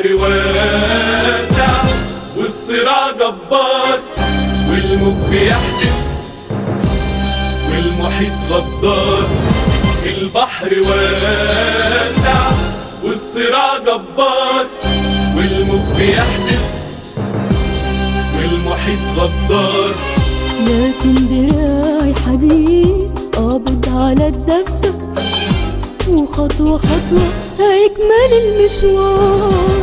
البحر واسع والصراع جبار والموج بيحدف والمحيط غدار البحر واسع والصراع جبار والموج بيحدف والمحيط غدار لكن دراعي حديد قابض على الدفة وخطوة خطوة هيكمل المشوار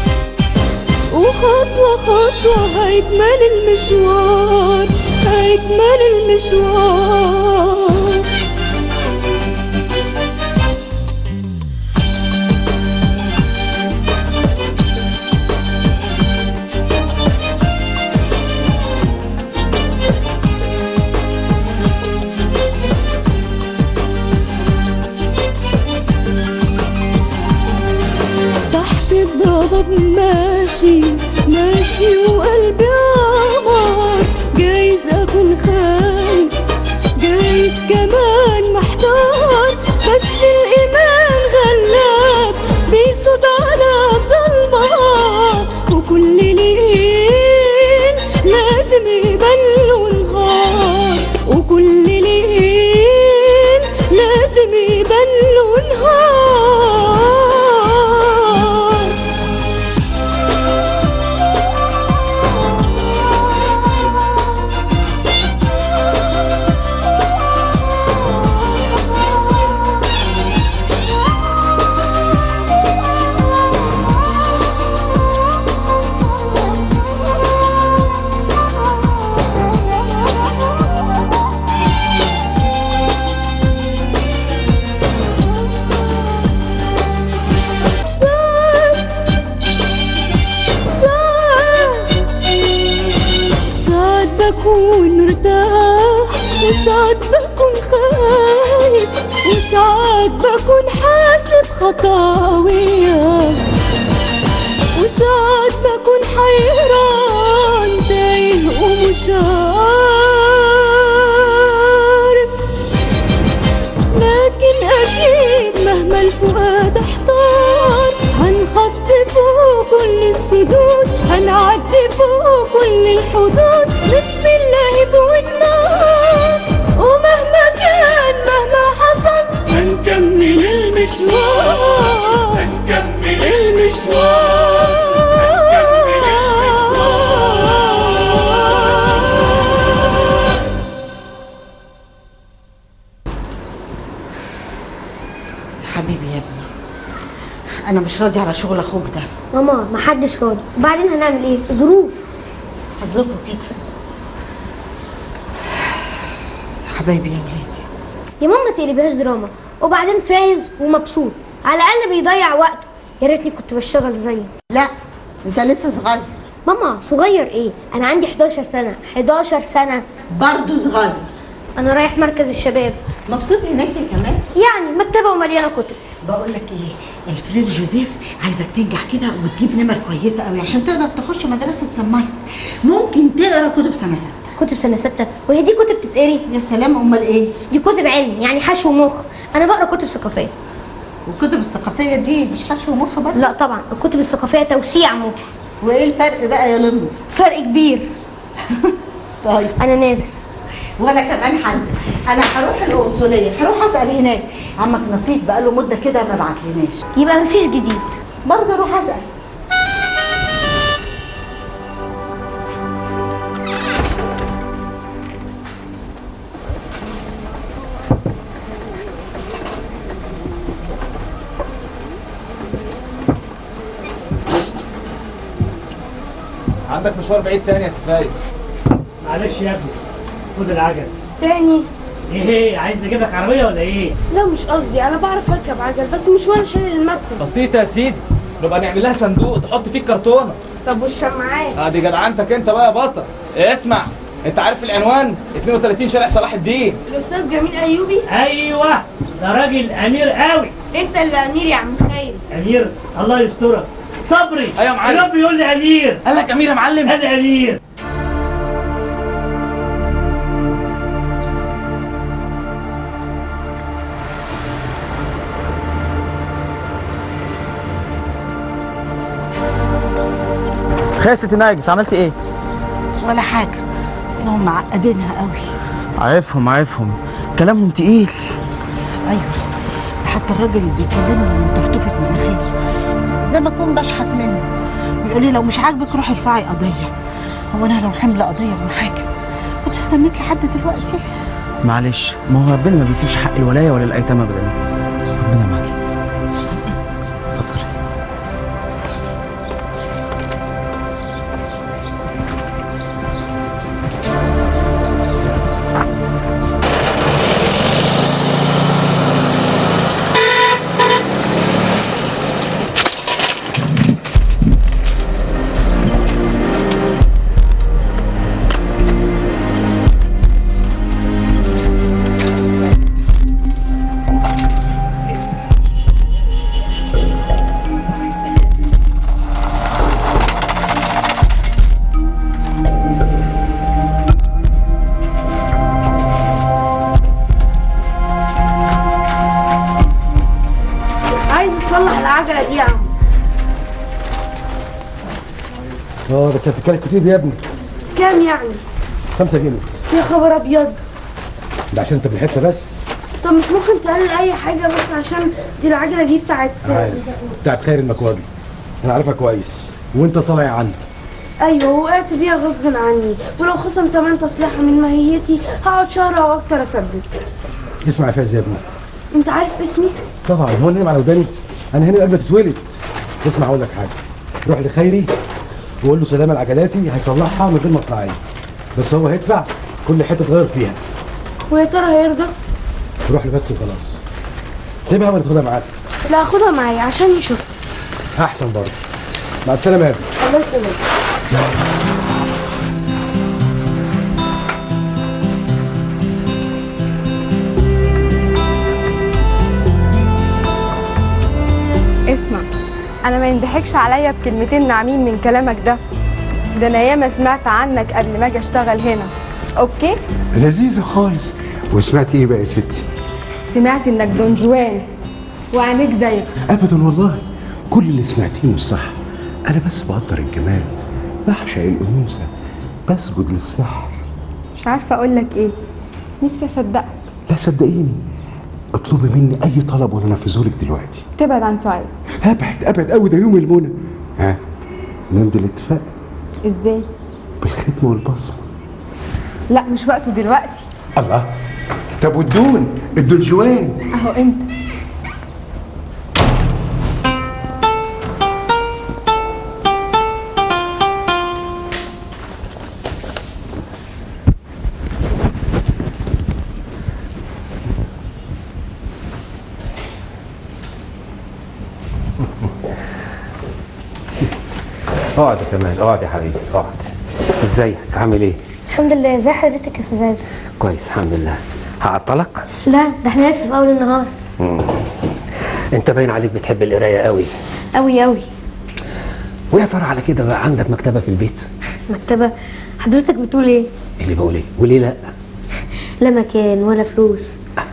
وخطوة خطوة هيكمل المشوار هيكمل المشوار تحت الضباب ماشي ماشي وقلبي عمار جايز اكون خايف جايز كمان محتار بس الايمان غلاب بيصوت على الضلمة وكل ليل لازم يبان له نهار وكل ليل لازم يبان له نهار ساعات ساعات ساعات بكون مرتاح وساعات بكون خايف وساعات بكون حاسب خطاوية وساعات بكون حيران تايه ومش عارف لكن أكيد مهما الفؤاد احتار هنحط فوق كل السدود هنعدي فوق كل الحدود نطفي اللهب والنار ومهما كان مهما حصل هنكمل المشوار هنكمل المشوار حبيبي يا ابني انا مش راضي على شغل اخوك ده ماما محدش راضي وبعدين هنعمل ايه ظروف حظكوا كده حبايبي يا ولادي يا ماما ما تقلبهاش دراما وبعدين فايز ومبسوط على الاقل بيضيع وقته يا ريتني كنت بشتغل زيه لا انت لسه صغير ماما صغير ايه انا عندي 11 سنه 11 سنه برضه صغير انا رايح مركز الشباب مبسوط هناك يا كمان يعني مكتبه ومليانه كتب بقول لك ايه الفرير جوزيف عايزك تنجح كده وتجيب نمر كويسه قوي عشان تقدر تخش مدرسه سمارت ممكن تقرا كتب سنه سته كتب سنه سته وهي دي كتب تتقري يا سلام امال ايه دي كتب علم يعني حشو مخ انا بقرا كتب ثقافيه والكتب الثقافيه دي مش حشو مخ برضه لا طبعا الكتب الثقافيه توسيع مخ وايه الفرق بقى يا لمبو فرق كبير طيب انا نازل وانا كمان هنزل انا هروح القنصليه هروح اسال هناك عمك نصيب بقاله مده كده ما بعتلناش يبقى مفيش جديد برضه اروح اسال عندك مشوار بعيد تاني يا سفايز معلش يا ابني خد العجل تاني ايه عايز نجيب لك عربيه ولا ايه لا مش قصدي انا بعرف اركب عجل بس مش وانا شايل المكتب بسيطة يا سيدي نبقى نعمل لها صندوق تحط فيه الكرتونة طب والشماعات اه دي جدعنتك انت بقى يا بطل اسمع انت عارف العنوان 32 شارع صلاح الدين الاستاذ جميل ايوبي ايوه ده راجل امير قوي انت اللي امير يا عم خير امير الله يسترك صبري ايوه يا معلم. الرب يقول لي امير قال لك امير يا معلم انا امير خير يا ست نرجس عملت ايه ولا حاجه اصلهم معقدينها قوي عارفهم عارفهم كلامهم تقيل ايوه ده حتى الراجل اللي بيكلمني من ترتفة مناخيري زي ما اكون بشحت منه بيقول لي لو مش عاجبك روحي ارفعي قضيه هو انا لو حمل قضيه ومحاكم كنت استنيت لحد دلوقتي معلش ما هو ربنا ما بيسيبش حق الولايه ولا الايتام ابدا ربنا معاكي اتفضلي عايز اصلح العجله دي يا عم اه بس هتتكلم كتير يا ابني كام يعني خمسة جنيه يا خبر ابيض ده عشان انت في الحته بس طب مش ممكن تقلل اي حاجه بس عشان دي العجله دي بتاعت عارف بتاعت خير المكواجي انا عارفها كويس وانت صايع عنه ايوه وقعت بيها غصب عني ولو خصم تمن تصليحها من ماهيتي هقعد شهر او اكتر اسدد اسمع يا فايز يا ابني انت عارف اسمي طبعا هو انا على وداني انا هنا قبل ما تتولد اسمع اقول لك حاجه روح لخيري وقول له سلامه لعجلاتي هيصلحها من غير مصنعيه بس هو هيدفع كل حته تغير فيها ويا ترى هيرضى روح له بس وخلاص سيبها ولا تاخدها معاك لا خدها معايا عشان يشوف احسن برضه مع السلامه يا ابني الله يسلمك اسمع انا ما ينضحكش عليا بكلمتين ناعمين من كلامك ده ده انا ياما سمعت عنك قبل ما اجي اشتغل هنا اوكي لذيذة خالص وسمعتي ايه بقى يا ستي؟ سمعت انك دون جوان وعينيك زيك ابدا والله كل اللي سمعتيه مش صح انا بس بقدر الجمال بعشق الانوثة بسجد للسحر مش عارفه اقول لك ايه نفسي اصدقك لا صدقيني اطلبي مني اي طلب وانا انفذه لك دلوقتي تبعد عن سعيد ابعد ابعد قوي ده يوم المنى ها نمضي الاتفاق ازاي بالختم والبصمه لا مش وقته دلوقتي الله طب والدون الدلجوان اهو انت اقعد يا كمال اقعد يا حبيبي اقعد ازيك عامل ايه الحمد لله ازي حضرتك يا استاذ عايز كويس الحمد لله هعطلك لا ده احنا لسه في اول النهار انت باين عليك بتحب القرايه قوي قوي قوي ويا ترى على كده بقى عندك مكتبه في البيت مكتبه حضرتك بتقول ايه اللي بقول ايه وليه لا لا مكان ولا فلوس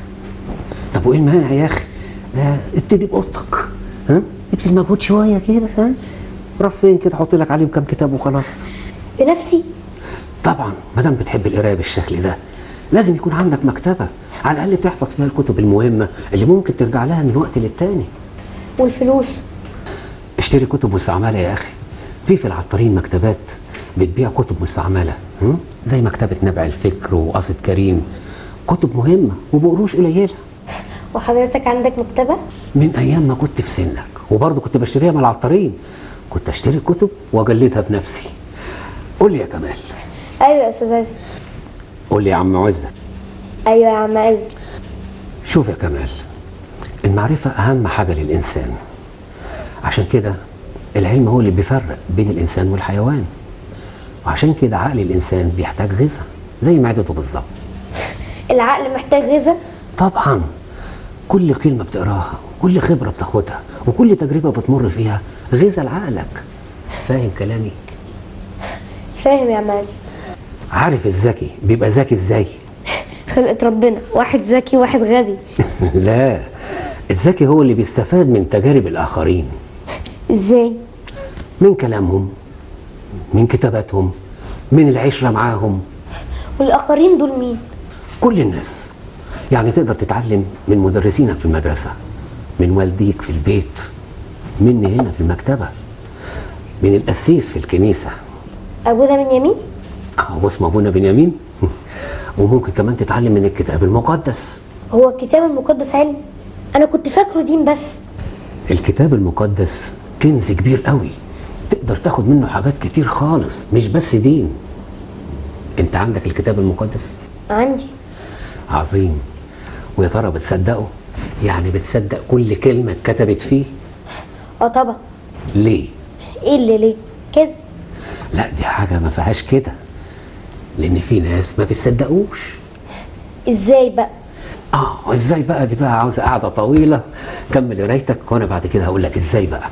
طب وايه المانع يا اخي آه، ابتدي باوضتك ها ابتدي مجهود شويه كده ها رفين كده حط لك عليهم كام كتاب وخلاص بنفسي طبعا ما دام بتحب القرايه بالشكل ده لازم يكون عندك مكتبه على الاقل تحفظ فيها الكتب المهمه اللي ممكن ترجع لها من وقت للتاني والفلوس اشتري كتب مستعمله يا اخي في في العطارين مكتبات بتبيع كتب مستعمله هم؟ زي مكتبه نبع الفكر وقصد كريم كتب مهمه وبقروش قليله وحضرتك عندك مكتبه من ايام ما كنت في سنك وبرضه كنت بشتريها من العطارين كنت اشتري كتب واجلدها بنفسي قول لي يا كمال ايوه يا استاذ عايز قول لي يا عم عزت ايوه يا عم عز شوف يا كمال المعرفة أهم حاجة للإنسان عشان كده العلم هو اللي بيفرق بين الإنسان والحيوان وعشان كده عقل الإنسان بيحتاج غذاء زي معدته بالظبط العقل محتاج غذاء طبعا كل كلمة بتقراها كل خبرة بتاخدها وكل تجربة بتمر فيها غذاء لعقلك فاهم كلامي فاهم يا عم عز عارف الذكي بيبقى ذكي ازاي خلقة ربنا واحد ذكي واحد غبي لا الذكي هو اللي بيستفاد من تجارب الآخرين ازاي من كلامهم من كتاباتهم من العشرة معاهم والاخرين دول مين كل الناس يعني تقدر تتعلم من مدرسينك في المدرسة من والديك في البيت مني هنا في المكتبة من القسيس في الكنيسة ابونا من يمين هو اسمه أبونا بنيامين وممكن كمان تتعلم من الكتاب المقدس هو الكتاب المقدس علم انا كنت فاكره دين بس الكتاب المقدس كنز كبير قوي تقدر تاخد منه حاجات كتير خالص مش بس دين انت عندك الكتاب المقدس عندي عظيم ويا ترى بتصدقه يعني بتصدق كل كلمة اتكتبت فيه اه طبعا ليه ايه اللي ليه كده لا دي حاجة ما فيهاش كده لأن في ناس ما بتصدقوش ازاي بقى اه ازاي بقى دي بقى عاوزة قاعدة طويلة كمل قرايتك وانا بعد كده هقول لك ازاي بقى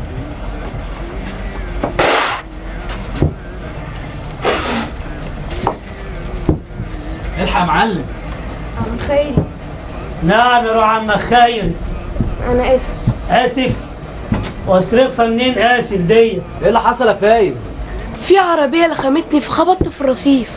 الحق يا معلم عم خيري نعم يا روح عم خير انا اسف اسف واصرفها منين اسف ديت ايه اللي حصل يا فايز في عربيه لخمتني فخبطت في الرصيف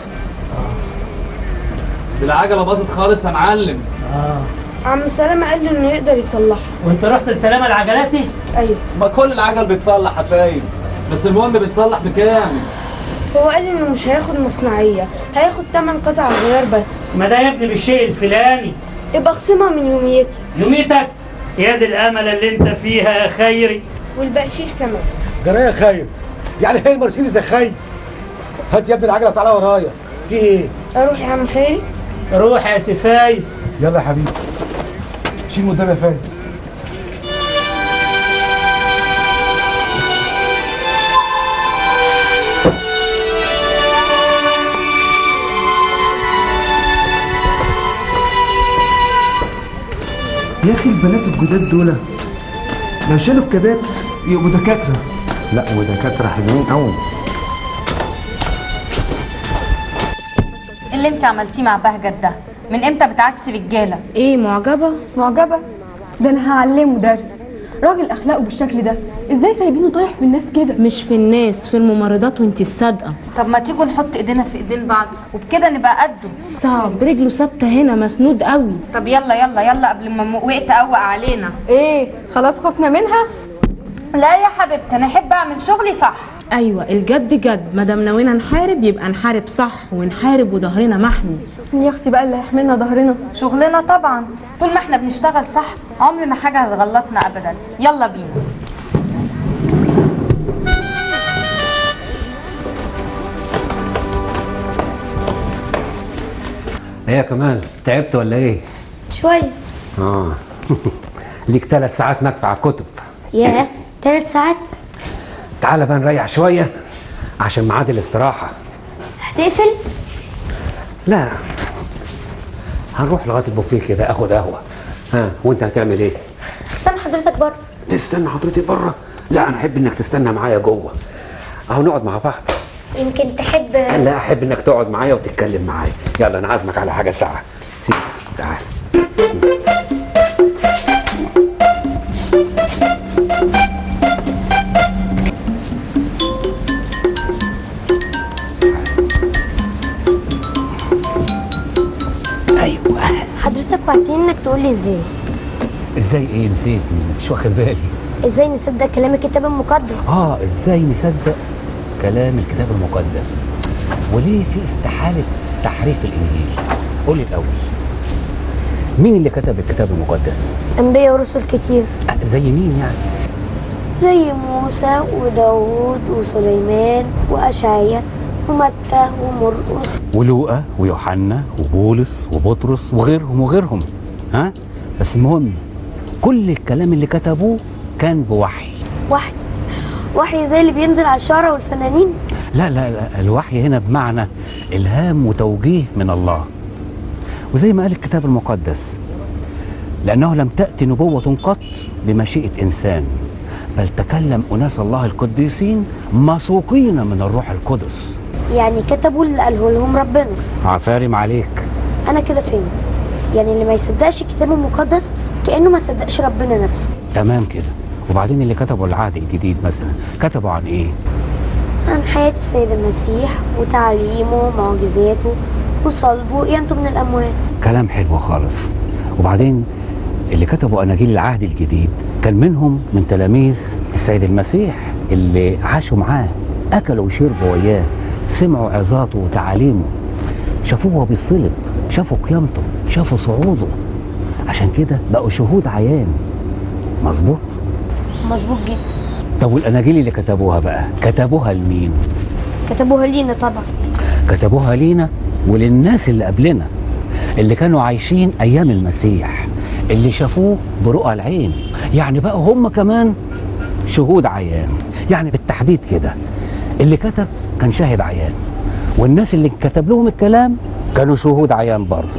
دي العجله باظت خالص يا معلم عم سلامة قال لي انه يقدر يصلحها وانت رحت لسلامة العجلاتي ايوه ما كل العجل بيتصلح يا فايز بس المهم بيتصلح بكام هو قال لي انه مش هياخد مصنعيه هياخد 8 قطع غيار بس ما ده يا ابني بالشيء الفلاني يبقى اخصمها من يوميتي يوميتك يا دي الامل اللي انت فيها يا خيري والبقشيش كمان جرايه خايب يعني هي المرسيدس يا خايب هات يا ابني العجله وتعالى ورايا في ايه اروح يا عم خيري روح يا سفايس يلا يا حبيبي شيل من قدام يا فايز يا اخي البنات الجداد دول لو شالوا الكبات يبقوا دكاتره لا ودكاترة حلوين قوي اللي انت عملتيه مع بهجت ده من امتى بتعكسي رجاله ايه معجبة؟ معجبة؟ ده انا هعلمه درس راجل اخلاقه بالشكل ده ازاي سايبينه طايح في الناس كده مش في الناس في الممرضات وانت الصادقه طب ما تيجوا نحط ايدينا في ايدين بعض وبكده نبقى قده صعب رجله ثابته هنا مسنود قوي طب يلا يلا يلا قبل ما م- وقت اوقع علينا ايه خلاص خفنا منها لا يا حبيبتي انا احب اعمل شغلي صح ايوه الجد جد ما دام ناويين نحارب يبقى نحارب صح ونحارب وظهرنا محمي يا اختي بقى اللي هيحملنا ظهرنا شغلنا طبعا طول ما احنا بنشتغل صح عمر ما حاجه هتغلطنا ابدا يلا بينا ايه يا كمال تعبت ولا ايه؟ شويه اه ليك ثلاث ساعات مدفع على الكتب ياه ثلاث ساعات تعالى بقى نريح شوية عشان ميعاد الاستراحة هتقفل لا هنروح لغاية البوفيه كده اخد قهوة ها وانت هتعمل ايه؟ استنى حضرتك بره تستنى حضرتك بره؟ لا انا احب انك تستنى معايا جوه اهو نقعد مع بعض يمكن تحب لا احب انك تقعد معايا وتتكلم معايا يلا انا عازمك على حاجة ساعة سيب تعال ايوه حضرتك وعدتني انك تقول لي ازاي ازاي ايه نسيت مش واخد بالي ازاي نصدق كلام الكتاب المقدس اه ازاي نصدق كلام الكتاب المقدس وليه في استحالة تحريف الانجيل قول لي الاول مين اللي كتب الكتاب المقدس انبياء ورسل كتير آه، زي مين يعني زي موسى وداوود وسليمان واشعياء ومتى ومرقس ولوقا ويوحنا وبولس وبطرس وغيرهم وغيرهم ها بس المهم كل الكلام اللي كتبوه كان بوحي وحي وحي زي اللي بينزل على الشعراء والفنانين لا لا لا الوحي هنا بمعنى الهام وتوجيه من الله وزي ما قال الكتاب المقدس لانه لم تاتي نبوه قط بمشيئه انسان بل تكلم اناس الله القديسين مسوقين من الروح القدس يعني كتبوا اللي قاله لهم ربنا عفارم عليك انا كده فهمت يعني اللي ما يصدقش الكتاب المقدس كانه ما صدقش ربنا نفسه تمام كده وبعدين اللي كتبوا العهد الجديد مثلا كتبوا عن ايه عن حياة السيد المسيح وتعليمه ومعجزاته وصلبه وقيامته من الأموات كلام حلو خالص وبعدين اللي كتبوا اناجيل العهد الجديد كان منهم من تلاميذ السيد المسيح اللي عاشوا معاه اكلوا وشربوا وياه سمعوا عظاته وتعاليمه شافوه وهو بيصلب شافوا قيامته شافوا صعوده عشان كده بقوا شهود عيان مظبوط مظبوط جدا طب والاناجيل اللي كتبوها بقى كتبوها لمين كتبوها لينا طبعا كتبوها لينا وللناس اللي قبلنا اللي كانوا عايشين ايام المسيح اللي شافوه برؤى العين يعني بقوا هم كمان شهود عيان يعني بالتحديد كده اللي كتب كان شاهد عيان والناس اللي كتب لهم الكلام كانوا شهود عيان برضه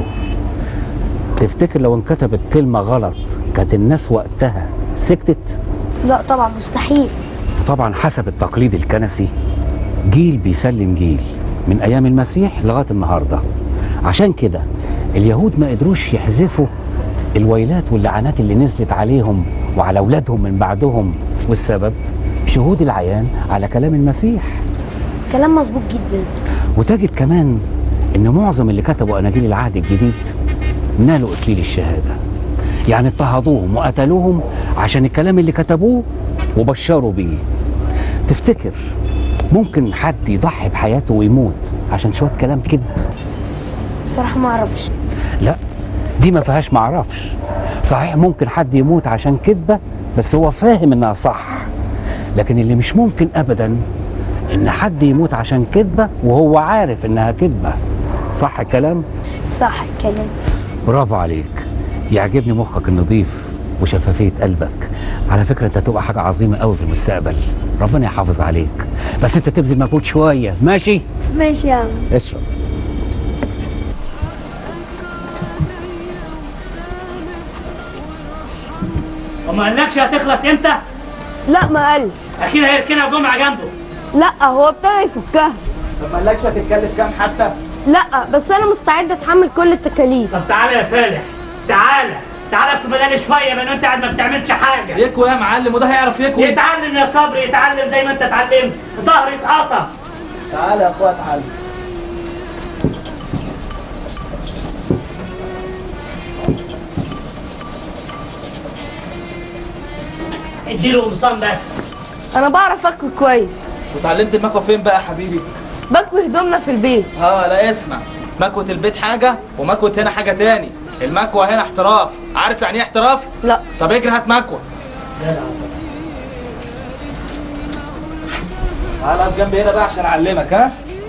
تفتكر لو انكتبت كلمة غلط كانت الناس وقتها سكتت لا طبعا مستحيل طبعا حسب التقليد الكنسي جيل بيسلم جيل من ايام المسيح لغايه النهارده عشان كده اليهود ما قدروش يحذفوا الويلات واللعنات اللي نزلت عليهم وعلى اولادهم من بعدهم والسبب شهود العيان على كلام المسيح كلام مظبوط جدا وتجد كمان ان معظم اللي كتبوا اناجيل العهد الجديد نالوا اكليل الشهاده يعني اضطهدوهم وقتلوهم عشان الكلام اللي كتبوه وبشروا بيه تفتكر ممكن حد يضحي بحياته ويموت عشان شويه كلام كذب بصراحة ما أعرفش لا دي ما فيهاش معرفش صحيح ممكن حد يموت عشان كذبه بس هو فاهم انها صح لكن اللي مش ممكن ابدا ان حد يموت عشان كذبه وهو عارف انها كذبه صح الكلام صح الكلام برافو عليك يعجبني مخك النظيف وشفافية قلبك على فكرة انت هتبقى حاجة عظيمة قوي في المستقبل ربنا يحافظ عليك بس انت تبذل مجهود شوية ماشي ماشي يا عم اشرب وما قالكش هتخلص امتى؟ لا ما قال اكيد هيركنها جمعه جنبه لا هو ابتدى يفكها طب ما قالكش هتتكلف كام حتى لا بس انا مستعد اتحمل كل التكاليف طب تعالى يا فالح تعالى تعالى ابقى بدالي شويه بان انت قاعد ما بتعملش حاجه يكوي يا معلم وده هيعرف يكوي يتعلم يا صبري يتعلم زي ما انت اتعلمت ظهري اتقطع تعالى يا اخويا تعالى اديله قمصان بس انا بعرف اكوي كويس وتعلمت المكوى فين بقى يا حبيبي بكوي هدومنا في البيت اه لا اسمع مكوة البيت حاجة ومكوة هنا حاجة تاني المكوة هنا احتراف عارف يعني ايه احتراف؟ لا طب اجري هات مكوة تعالى اقف جنبي هنا بقى عشان اعلمك ها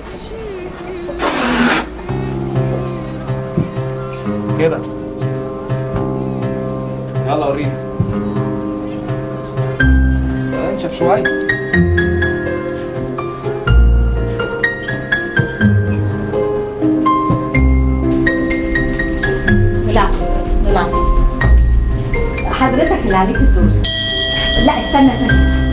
كده يلا وريني انشف شوية نلعب نلعب حضرتك اللي عليك الدور لا استنى استنى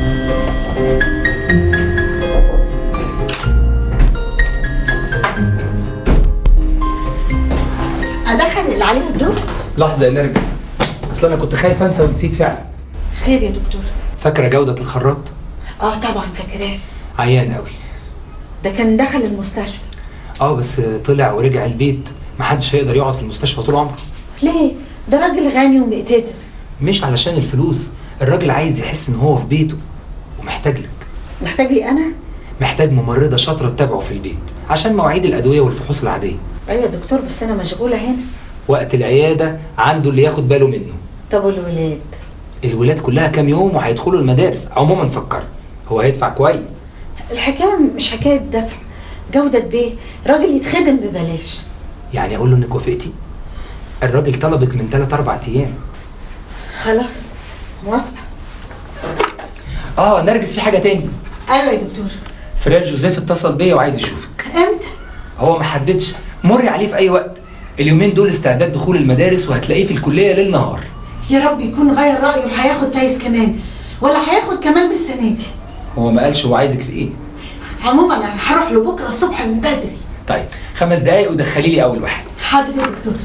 ادخل اللي عليه الدور لحظة يا نرجس أصل أنا كنت خايف أنسى ونسيت فعلا خير يا دكتور فاكرة جودة الخراط؟ اه طبعا فاكراه عيان قوي ده كان دخل المستشفى اه بس طلع ورجع البيت محدش هيقدر يقعد في المستشفى طول عمره ليه ده راجل غني ومقتدر مش علشان الفلوس الراجل عايز يحس ان هو في بيته ومحتاج لك محتاج لي انا محتاج ممرضة شاطرة تتابعه في البيت عشان مواعيد الأدوية والفحوص العادية ايوه يا دكتور بس انا مشغوله هنا وقت العيادة عنده اللي ياخد باله منه طب والولاد الولاد كلها كام يوم وهيدخلوا المدارس عموما فكر هو هيدفع كويس الحكايه مش حكايه دفع جوده بيه راجل يتخدم ببلاش يعني اقول له انك وافقتي الراجل طلبك من 3 4 ايام خلاص موافقه اه نرجس في حاجه تاني ايوه يا دكتور فريد جوزيف اتصل بيا وعايز يشوفك امتى هو ما حددش مري عليه في اي وقت اليومين دول استعداد دخول المدارس وهتلاقيه في الكليه ليل نهار يا رب يكون غير رايه وهياخد فايز كمان ولا هياخد كمان من السنه دي هو ما قالش هو عايزك في ايه عموما انا هروح له بكره الصبح من بدري طيب خمس دقايق ودخلي لي اول واحد حاضر يا دكتور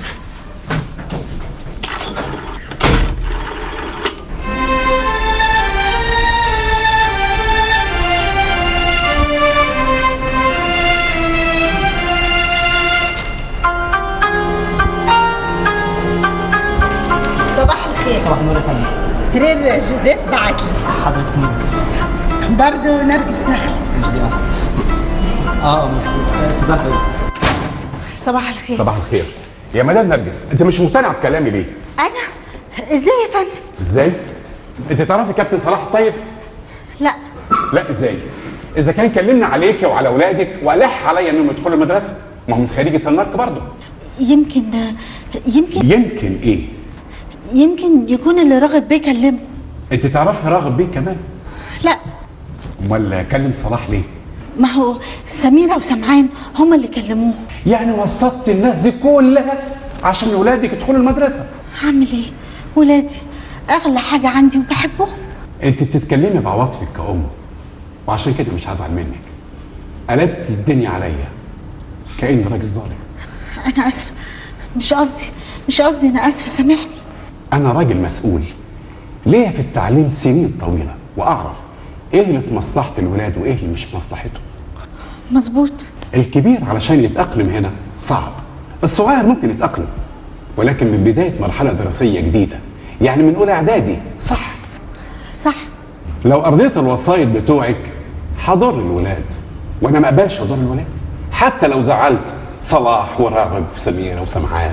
السكرتير جوزيف بعت لي حضرتك مين؟ برضه نرجس نخل مش دي اه اه مظبوط صباح الخير صباح الخير صباح الخير يا مدام نرجس انت مش مقتنعه بكلامي ليه انا ازاي يا فندم ازاي انت تعرفي كابتن صلاح الطيب لا لا ازاي اذا كان كلمنا عليك وعلى اولادك والح عليا انهم يدخلوا المدرسه ما هم خريجي سنارك برضه يمكن يمكن يمكن ايه يمكن يكون اللي راغب بيه كلمه انت تعرفي راغب بيه كمان لا امال كلم صلاح ليه ما هو سميرة وسمعان هما اللي كلموه يعني وسطت الناس دي كلها عشان اولادك يدخلوا المدرسه هعمل ايه ولادي اغلى حاجة عندي وبحبهم انت بتتكلمي بعواطفك كأم وعشان كده مش هزعل منك قلبت الدنيا عليا كأني راجل ظالم انا اسفة مش قصدي مش قصدي انا اسفة سامحني انا راجل مسؤول ليا في التعليم سنين طويله واعرف ايه اللي في مصلحه الولاد وايه اللي مش في مصلحته مظبوط الكبير علشان يتاقلم هنا صعب الصغير ممكن يتاقلم ولكن من بدايه مرحله دراسيه جديده يعني من اولى اعدادي صح صح لو ارضيت الوسايط بتوعك هضر الولاد وانا ما اقبلش اضر الولاد حتى لو زعلت صلاح وراغب وسميره وسمعان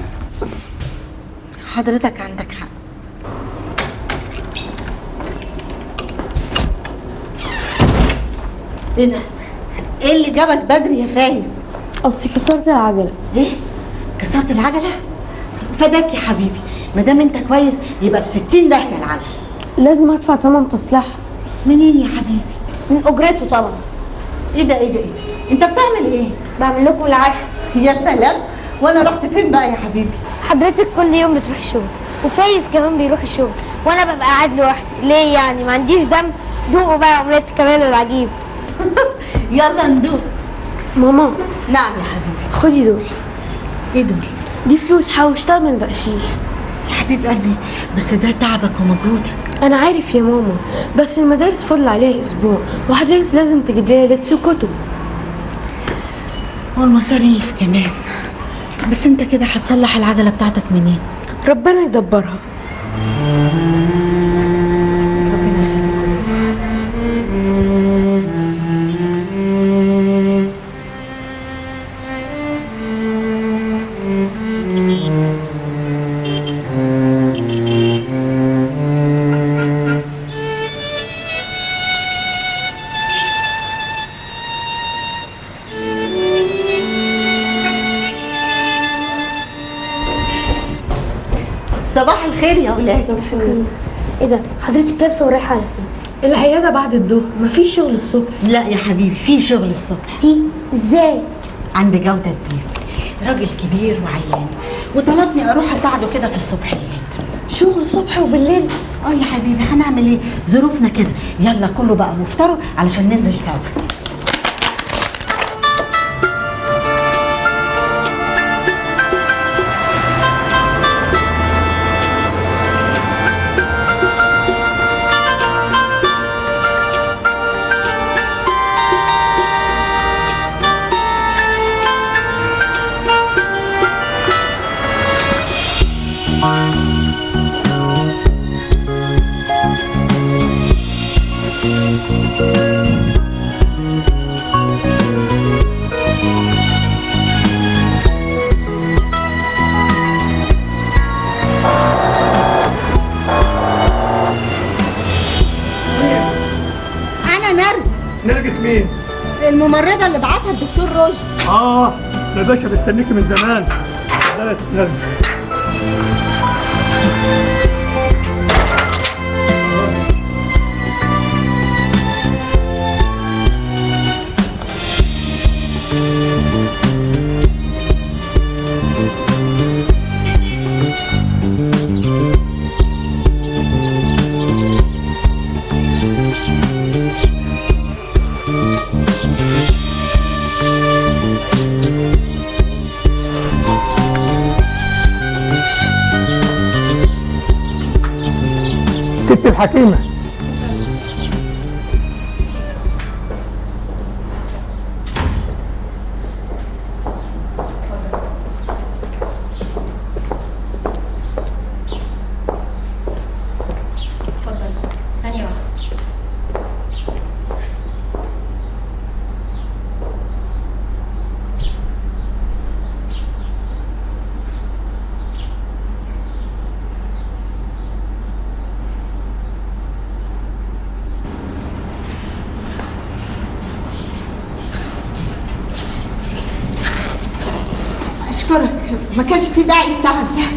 حضرتك عندك حق ايه ده ايه اللي جابك بدري يا فايز اصلي كسرت العجله ايه كسرت العجله فداك يا حبيبي ما دام انت كويس يبقى في 60 دهجه العجله لازم ادفع ثمن تصليحها منين يا حبيبي من اجرته طبعا ايه ده ايه ده ايه انت بتعمل ايه بعمل لكم العشاء يا سلام وانا رحت فين بقى يا حبيبي حضرتك كل يوم بتروح الشغل وفايز كمان بيروح الشغل وانا ببقى قاعد لوحدي ليه يعني ما عنديش دم دوقوا بقى اومليت كمال العجيب يلا ندوق ماما نعم يا حبيبي خدي دول ايه دول دي فلوس حوشتها من بقشيش يا حبيب قلبي بس ده تعبك ومجهودك انا عارف يا ماما بس المدارس فاضل عليها اسبوع وحضرتك لازم تجيب لي لبس وكتب والمصاريف كمان بس انت كده هتصلح العجله بتاعتك منين ربنا يدبرها ربنا يخليك صباح الخير يا ولاد صباح النور ايه ده حضرتك لابسه ورايحه على فين العياده بعد الظهر مفيش شغل الصبح لا يا حبيبي في شغل الصبح في ازاي عند جودة كبير راجل كبير وعيان وطلبني اروح اساعده كده في الصبحيات شغل الصبح وبالليل اه يا حبيبي هنعمل ايه ظروفنا كده يلا كله بقى مفطره علشان ننزل سوا انا نرجس نرجس مين؟ الممرضه اللي بعتها الدكتور رشدي اه ده باشا مستنيكي من زمان لا بس نرجس ست الحكيمة ما كانش في داعي للتعب ده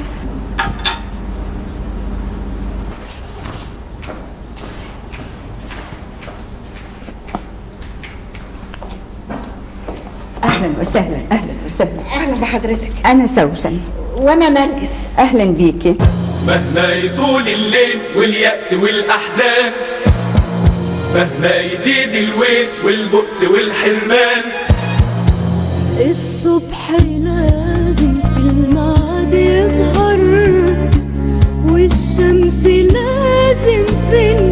اهلا وسهلا اهلا وسهلا اهلا بحضرتك انا سوسن وانا نرجس اهلا بيكي مهما يطول الليل واليأس والأحزان مهما يزيد الويل والبؤس والحرمان الصبح لازم في الميعاد يظهر والشمس لازم في